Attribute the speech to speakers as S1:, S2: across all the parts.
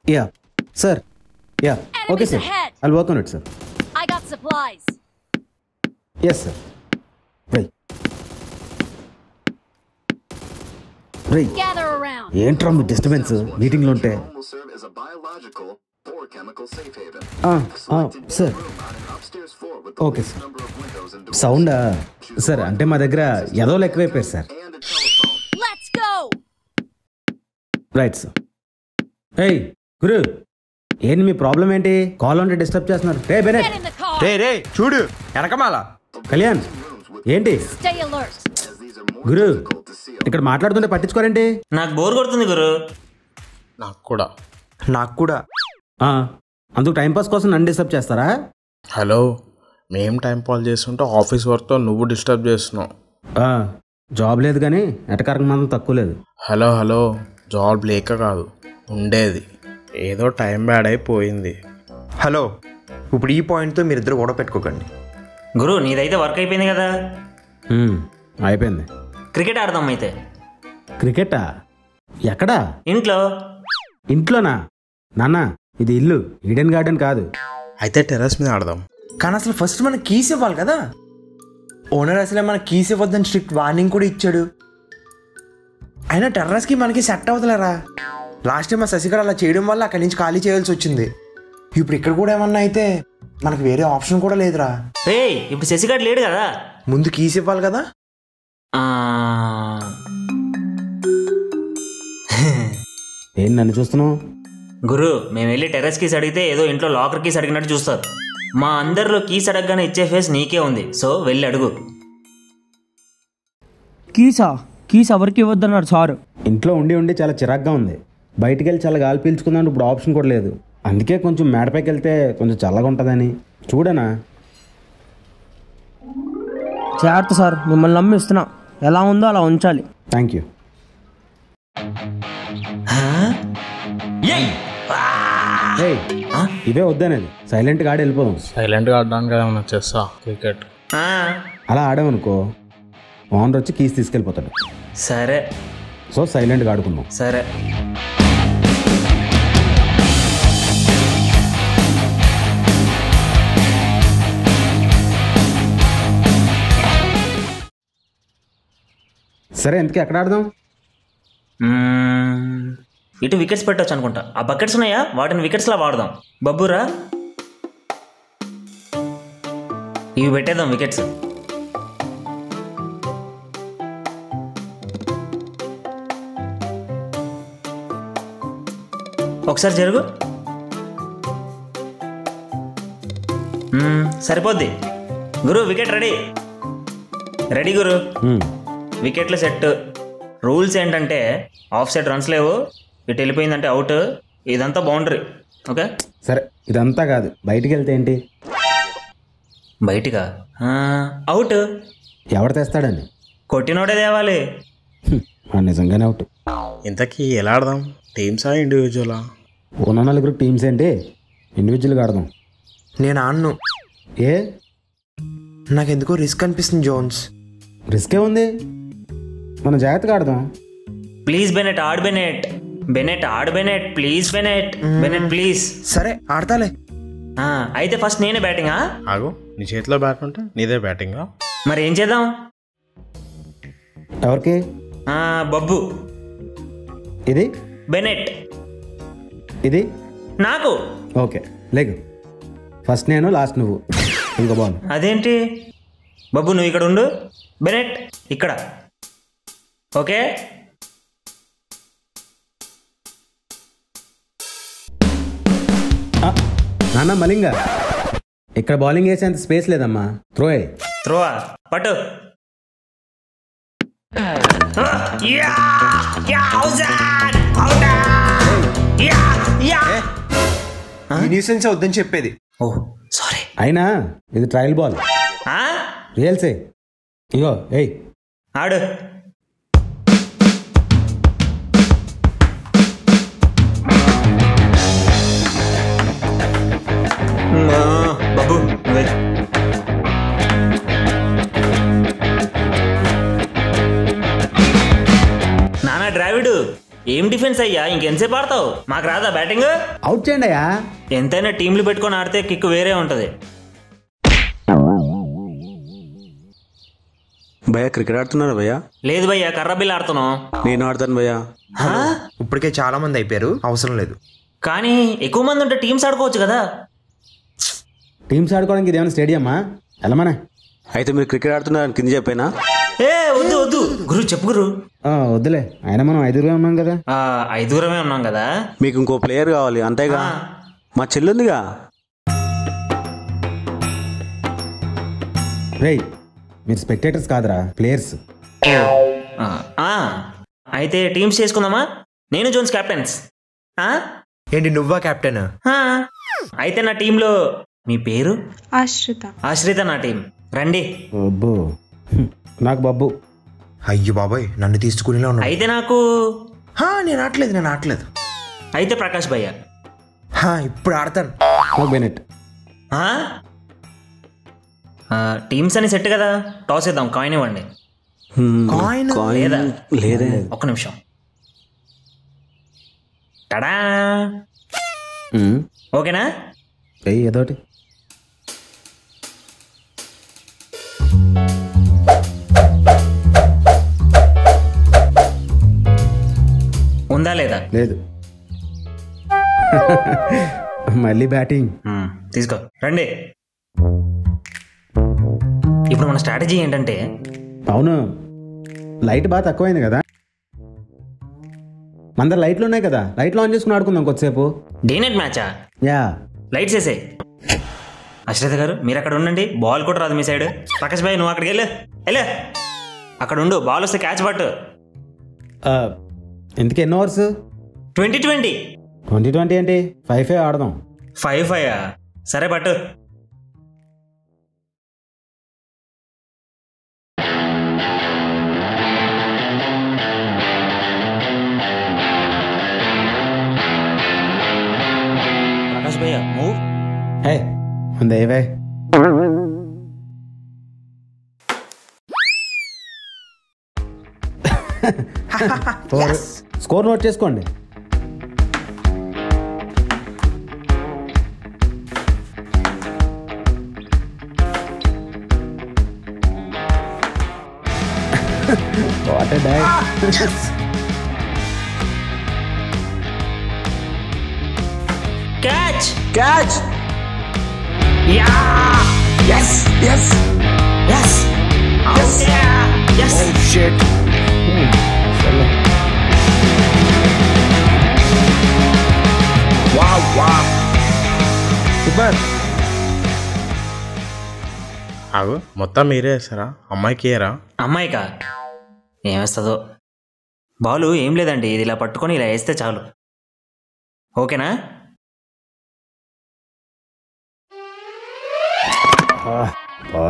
S1: Yeah sir yeah okay
S2: Enemies
S1: sir
S2: ahead.
S1: I work on it sir
S2: I got supplies.
S1: Yes sir రై రై
S2: Gather around.
S1: ఏంట్రా మీ disturbance మీటింగ్లో ఉంటే
S3: will serve as a biological or chemical safe haven.
S1: Sir
S3: On an upstairs floor with the
S1: okay
S3: least
S1: sir
S3: number of windows and doors
S1: సౌండా sir అంటే మా దగ్గర ఏదో ఎక్కువైపోయారు sir
S3: and a telephone.
S2: Let's go.
S1: Right sir ఏయ్ గురు ఏంటి మీ ప్రాబ్లం ఏంటి కాల్ ఉంటే డిస్టర్బ్ చేస్తున్నారు రే Bennett
S2: Get in the car.
S4: రే రే చూడు వెనకమాల
S1: కళ్యాణ్ ఏంటి
S2: Stay alert.
S3: As these are more
S1: Guru
S3: difficult to seal.
S1: ఇక్కడ మాట్లాడుతుంటే పట్టించుకోరేంటి
S5: నాకు బోర్ కొడుతుంది గురు
S6: నాకు కూడా
S4: నాకు కూడా
S1: ఆ, అందుకు టైంపాస్ కోసం నన్ను డిస్టర్బ్ చేస్తారా
S6: హలో మేం టైం పాల్ చేస్తుంటే ఆఫీస్ వర్క్తో నువ్వు డిస్టర్బ్ చేస్తున్నావు
S1: ఆ, జాబ్ లేదు కానీ ఎటకారం మాత్రం తక్కువ లేదు
S6: హలో హలో జాబ్ లేక కాదు ఉండేది ఏదో టైం బ్యాడ్ అయిపోయింది
S4: హలో ఇప్పుడు ఈ పాయింట్తో మీరిద్దరు గొడవ పెట్టుకోకండి
S5: గురు నీదైతే వర్క్ అయిపోయింది కదా
S1: ఉమ్, అయిపోయింది
S5: క్రికెట్ ఆడదాం అయితే
S1: క్రికెటా ఎక్కడా
S5: ఇంట్లో
S1: ఇంట్లోనా నాన్న ఇది ఇల్లు ఈడెన్ గార్డెన్ కాదు
S6: అయితే టెర్రస్ మీద ఆడదాం
S4: కానీ అసలు ఫస్ట్ మనకి కీస్ ఇవ్వాలి కదా ఓనర్ అసలే మనకి కీస్ ఇవ్వద్దని స్ట్రిక్ట్ వార్నింగ్ కూడా ఇచ్చాడు అయినా టెర్రస్కి మనకి సెట్ అవుతలేరా లాస్ట్ టైం మా శశికళ అలా చేయడం వల్ల అక్కడి నుంచి ఖాళీ చేయాల్సి వచ్చింది ఇప్పుడు ఇక్కడ కూడా ఏమన్నా అయితే మనకు వేరే ఆప్షన్ కూడా లేదురా
S5: రే ఇప్పుడు శశిగాడు లేడు కదా
S4: ముందు కీస్ ఇవ్వాలి కదా
S5: ఆ,
S1: ఏం నన్ను చూస్తున్నావు
S5: గురు మేము వెళ్ళి టెర్రస్ కీస్ అడిగితే ఏదో ఇంట్లో లాకర్ కీస్ అడిగినట్టు చూస్తారు మా అందరిలో కీస్ అడగగానే ఇచ్చే ఫేస్ నీకే ఉంది సో వెళ్ళి అడుగు
S7: కీసా కీస్ ఎవరికి ఇవ్వద్దన్నారు సారు
S1: ఇంట్లో ఉండి ఉండి చాలా చిరాగ్గా ఉంది బయటికి వెళ్ళి చాలా గాలి పీల్చుకుందాం ఇప్పుడు ఆప్షన్ కూడా లేదు అందుకే కొంచెం మేడపైకి వెళ్తే కొంచెం చల్లగా ఉంటుందని చూడనా
S7: జాగ్రత్త సార్ మిమ్మల్ని నమ్మి ఇస్తున్నా ఎలా ఉందో అలా ఉంచాలి
S1: థ్యాంక్ యూ
S5: ఏయ్!
S1: ఏయ్, ఇవే వద్దనేది సైలెంట్గా ఆడి వెళ్ళిపోదాం
S6: సైలెంట్గా ఆడడానికి ఏమైనా చేస్తా క్రికెట్
S5: ఆ,
S1: అలా ఆడామనుకో ఓనర్ వచ్చి కీస్ తీసుకెళ్ళిపోతాడు
S5: సరే
S1: సో సైలెంట్గా ఆడుకుందాం
S5: సరే
S1: సరే ఎందుకు ఎక్కడ ఆడదాం
S5: మ్మ్. ఇటు వికెట్స్ పెట్టొచ్చు అనుకుంటా ఆ బకెట్స్ ఉన్నాయా వాటిని వికెట్స్లా వాడదాం బబ్బురా ఇవి పెట్టేద్దాం వికెట్స్ ఒకసారి జరుగు మ్మ్, సరిపోద్ది గురు వికెట్ రెడీ రెడీ గురు
S1: హ్మ్.
S5: వికెట్ల సెట్ రూల్స్ ఏంటంటే ఆఫ్ సైడ్ రన్స్ లేవు ఇటు వెళ్ళిపోయిందంటే అవుట్ ఇదంతా బౌండరీ ఓకే
S1: సరే ఇదంతా కాదు బయటికి వెళ్తే ఏంటి
S5: బయటిగా అవుట్
S1: ఎవరు తెస్తాడని
S5: కొట్టినోడే తేవాలి
S1: హ్మ్, ఆ నిజంగానే అవుట్
S6: ఇంతకీ ఎలా ఆడదాం టీమ్సా ఇండివిజువలా
S1: ఉన్న నలుగురు టీమ్స్ ఏంటి ఇండివిజువల్గా ఆడదాం
S4: నేను ఆడను
S1: ఏ
S4: నాకు ఎందుకో రిస్క్ అనిపిస్తుంది జోన్స్
S1: రిస్కే ఉంది మనం జాగ్రత్తగా ఆడదాం
S5: ప్లీజ్ బెనెట్ ఆడ్ బెనెట్ బెనెట్ ఆడ్ Bennett please Bennett Bennett please
S4: సరే ఆడతాలే
S5: అయితే ఫస్ట్ నేనే బ్యాటింగా
S6: ఆగు నీ చేతిలో బ్యాట్ ఉంటే నీదే బ్యాటింగా
S5: మరి ఏం చేద్దాం
S1: ఎవరికి
S5: ఆ, బబ్బు
S1: ఇది
S5: బెనెట్
S1: ఇది
S5: నాకు
S1: ఓకే లేకు ఫస్ట్ నేను లాస్ట్ నువ్వు ఇంకో బాల్
S5: అదేంటి బబ్బు నువ్వు ఇక్కడ ఉండు బెనెట్ ఇక్కడ ఓకే
S1: నాన్న మలింగ ఇక్కడ బౌలింగ్ వేసేంత స్పేస్ లేదమ్మా త్రో ఏ
S5: త్రోవా పట్టు యా! యా, ఔజాన్! ఔటా! యా! యా!
S4: ఈ న్యూసెన్స్ వద్దని చెప్పేది
S5: ఓ సారీ
S1: అయినా ఇది ట్రయల్ బాల్
S5: ఆ?
S1: రియల్సే ఇగో ఏయ్
S5: ఆడు ఆ, బాబు నువ్వే. నానా ద్రావిడు ఏం టీం డిఫెన్స్ అయ్యా ఇంకెంతసేపు ఆడతావు మాకు రాదా బ్యాటింగ్
S1: అవుట్ చేయండి అయ్యా
S5: ఎంతైనా టీంలు పెట్టుకొని ఆడితే కిక్ వేరే ఉంటుంది
S8: భయ్యా క్రికెట్ ఆడుతున్నారా భయ్యా
S5: లేదు భయ్యా కర్ర బిల్ ఆడుతున్నాం
S8: నేను ఆడతాను భయ్యా
S5: హా?
S4: ఇప్పటికే చాలా మంది అయిపోయారు అవసరం లేదు
S5: కానీ ఎక్కువ మంది ఉంటే టీమ్స్ ఆడుకోవచ్చు కదా
S1: టీమ్స్ ఆడుకోవడానికి ఇదేమైనా స్టేడియమా వెళ్ళమనే
S8: అయితే మీరు క్రికెట్ ఆడుతున్నారని కింద చెప్పానా
S5: ఏ వద్దు వద్దు గురు చెప్పు గురు
S1: ఆ, వద్దులే అయినా మనం ఐదుగురే ఉన్నాం కదా
S5: ఆ, ఐదుగురమే ఉన్నాం కదా
S8: మీకు ఇంకో ప్లేయర్ కావాలి అంతేగా మా చెల్లుందిగా
S1: రేయ్ మీరు స్పెక్టేటర్స్ కాదురా ప్లేయర్స్
S5: ఆ, ఆ, అయితే టీమ్స్ చేసుకుందామా నేను జోన్స్ కెప్టెన్స్ ఆ?
S4: ఏంటి నువ్వా కెప్టెన్
S5: ఆ. అయితే నా టీంలో మీ పేరు
S9: ఆశ్రిత
S5: ఆశ్రిత నా టీం రండి
S1: అబ్బో హ్మ్. నాకు బబ్బు
S4: అయ్యో బాబాయ్ నన్ను తీసుకునేలా ఉన్నాడు
S5: అయితే నాకు
S4: హా, నేను ఆడలేదు నేను ఆడలేదు
S5: అయితే ప్రకాష్ భయ్య
S4: హా, ఇప్పుడు ఆడతాను
S1: నాకు బెనెట్
S5: ఆ? ఆ, టీమ్స్ అని సెట్ కదా టాస్ ఇద్దాం కాయిన్ ఇవ్వండి
S8: హ్మ్,
S4: కాయిన్
S8: కాయిన్
S5: లేదా?
S8: లేదే
S5: ఒక్క నిమిషం టడా
S1: హ్మ్.
S5: ఓకేనా
S1: ఏయ్ ఏదోటి
S5: ఉందా లేదా
S1: లేదు మళ్ళీ బ్యాటింగ్
S5: మ్మ్, తీసుకో రండి ఇప్పుడు మన స్ట్రాటజీ ఏంటంటే
S1: అవును లైట్ బాగా తక్కువైంది కదా మన దగ్గర లైట్లు ఉన్నాయి కదా లైట్లు ఆన్ చేసుకుని ఆడుకుందాం కొద్దిసేపు
S5: డే నైట్ మ్యాచా
S1: యా
S5: లైట్స్ వేసే అశ్రత గారు మీరు అక్కడ ఉండండి బాల్ కూడా రాదు మీ సైడ్ ప్రకాష్ భాయ్ నువ్వు అక్కడికి వెళ్ళు వెళ్ళు అక్కడ ఉండు బాల్ వస్తే క్యాచ్ పట్టు
S1: ఆ, ఎందుకు ఎన్ని overs
S5: twenty twenty
S1: twenty twenty ఏంటి ఫైవ్ ఫైవ్ ఆడదాం
S5: ఫైవ్ ఫైవ్ సరే పట్టు ప్రకాష్ భయ్య మూవ్
S1: హే అందే ఏవే స్కోర్ నోట్ చేసుకోండి What a dive.
S5: Catch
S8: catch
S5: yeah yes yes yes yes
S4: షెట్ సూపర్
S6: ఆగు మొత్తం మీరే వేస్తారా అమ్మాయికి ఏరా
S5: అమ్మాయికా ఏమేస్తుందో బాలు ఏం లేదండి ఇది ఇలా పట్టుకొని ఇలా వేస్తే చాలు ఓకేనా
S1: ఆ,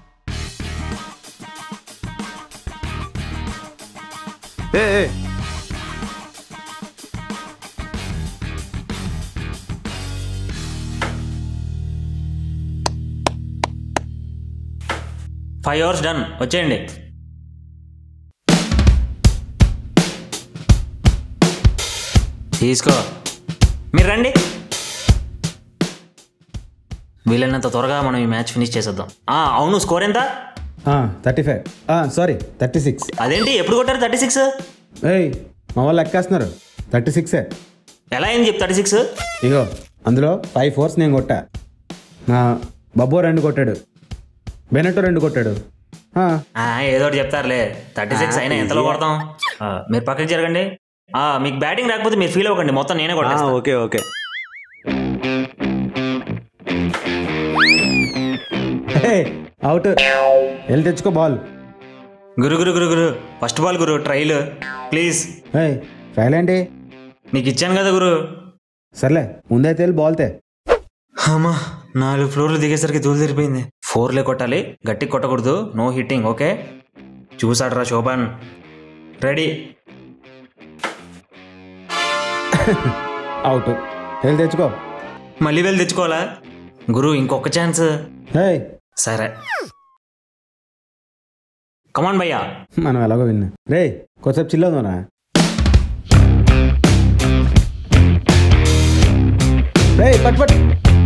S4: ఏ ఏ,
S5: ఫైవ్ అవర్స్ డన్ వచ్చేయండి తీసుకో మీరు రండి వీలైనంత త్వరగా మనం ఈ మ్యాచ్ ఫినిష్ చేసేద్దాం ఆ, అవును స్కోర్ ఎంత
S1: ఆ, థర్టీ ఫైవ్ ఆ, సారీ థర్టీ సిక్స్
S5: అదేంటి ఎప్పుడు కొట్టారు థర్టీ సిక్స్
S1: ఏయ్ మా వాళ్ళు లెక్కేస్తున్నారు థర్టీ సిక్సే
S5: ఎలా అయింది చెప్పు థర్టీ సిక్స్
S1: ఇగో అందులో ఫైవ్ ఫోర్స్ నేను కొట్టా నా బబ్బో రెండు కొట్టాడు బెనెట్టో రెండు కొట్టాడు ఆ,
S5: ఏదో ఒకటి చెప్తారులే థర్టీ సిక్స్ అయినా ఎంతలో కొడతాం ఆ, మీరు పక్కకి జరగండి ఆ, మీకు బ్యాటింగ్ రాకపోతే మీరు ఫీల్ అవ్వకండి మొత్తం నేనే కొట్టేస్తాను
S8: ఓకే ఓకే
S1: హే, అవుట్ వెళ్ళి తెచ్చుకో బాల్
S5: గురు గురు గురు గురు ఫస్ట్ బాల్ గురు ట్రైల్ ప్లీజ్
S1: ఏయ్ ట్రైల్ ఏంటి
S5: నీకు ఇచ్చాను కదా గురు
S1: సర్లే ముందైతే వెళ్ళి బాల్ తే
S5: అమ్మా నాలుగు ఫ్లోర్లు దిగేసరికి దూలు తిరిపోయింది ఫోర్లే కొట్టాలి గట్టి కొట్టకూడదు నో హిట్టింగ్ ఓకే చూసాడరా శోభన్ రెడీ
S1: అవుట్ వెళ్ళి తెచ్చుకో
S5: మళ్ళీ వెళ్ళి తెచ్చుకోవాలా గురు ఇంకొక ఛాన్స్
S1: హే
S5: సరే కమాన్ భయ్యా
S1: మనం ఎలాగో విన్నా రే కొద్దిసేపు చిల్లవుదారా పట్టు పట్టు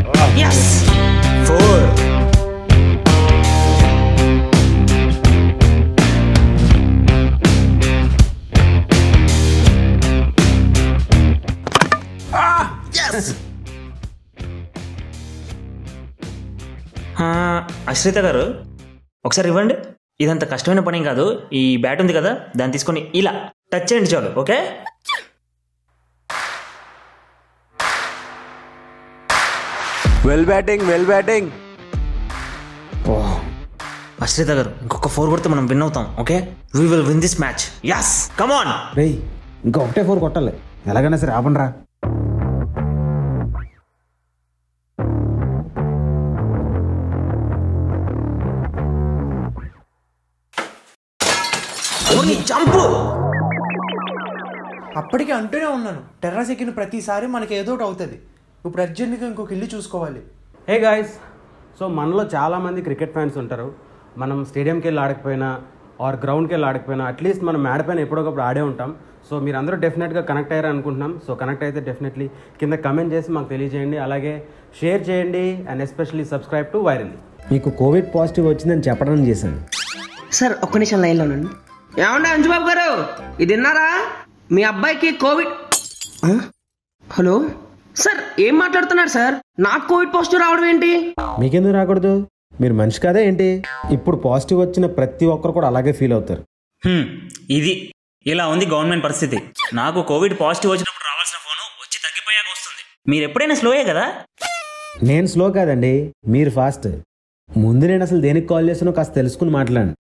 S5: ఫోర్ అశ్రిత గారు ఒకసారి ఇవ్వండి ఇదంత కష్టమైన పని కాదు ఈ బ్యాట్ ఉంది కదా దాన్ని తీసుకొని ఇలా టచ్ చేయండి చాలు okay
S8: well batting well batting
S5: ఓ అశ్రిత గారు ఇంకొక ఫోర్ కొడితే మనం విన్ అవుతాం okay we will win this match yes come on
S1: రేయ్ ఇంకా ఒకటే ఫోర్ కొట్టాలి ఎలాగైనా సరే ఆపండి రా
S5: చంపు
S4: అప్పటికే అంటూనే ఉన్నాను టెర్రస్ ఎక్కిన ప్రతిసారి మనకి ఏదో ఒకటి అవుతుంది ఇప్పుడు అర్జెంట్గా ఇంకొక ఇల్లు చూసుకోవాలి
S1: హే గాయస్ సో మనలో చాలామంది క్రికెట్ ఫ్యాన్స్ ఉంటారు మనం స్టేడియంకి వెళ్ళి ఆడకపోయినా ఆర్ గ్రౌండ్కి వెళ్ళి ఆడకపోయినా అట్లీస్ట్ మనం మ్యాడ్ పైన ఎప్పుడొకప్పుడు ఆడే ఉంటాం సో మీరు అందరూ డెఫినెట్గా కనెక్ట్ అయ్యారు అనుకుంటున్నాం సో కనెక్ట్ అయితే డెఫినెట్లీ కింద కమెంట్ చేసి మాకు తెలియజేయండి అలాగే షేర్ చేయండి and especially subscribe to viral మీకు కోవిడ్ పాజిటివ్ వచ్చిందని చెప్పడం చేశాను
S7: సార్ ఒక్క నిమిషం లైన్లో ఉండండి ఏమండి అంజుబాబు గారు ఇది విన్నారా మీ అబ్బాయికి కోవిడ్ ఆ? హలో సార్ ఏం మాట్లాడుతున్నారు సార్ నాకు కోవిడ్ పాజిటివ్ రావడం ఏంటి
S1: మీకెందుకు రాకూడదు మీరు మనిషి కాదే ఏంటి ఇప్పుడు పాజిటివ్ వచ్చిన ప్రతి ఒక్కరు కూడా అలాగే ఫీల్ అవుతారు
S5: హ్మ్, ఇది ఇలా ఉంది గవర్నమెంట్ పరిస్థితి నాకు కోవిడ్ పాజిటివ్ వచ్చినప్పుడు రావాల్సిన ఫోను వచ్చి తగ్గిపోయాక వస్తుంది మీరు ఎప్పుడైనా స్లోయే కదా
S1: నేను స్లో కాదండి మీరు ఫాస్ట్ ముందు నేను అసలు దేనికి కాల్ చేసానో కాస్త తెలుసుకుని మాట్లాడండి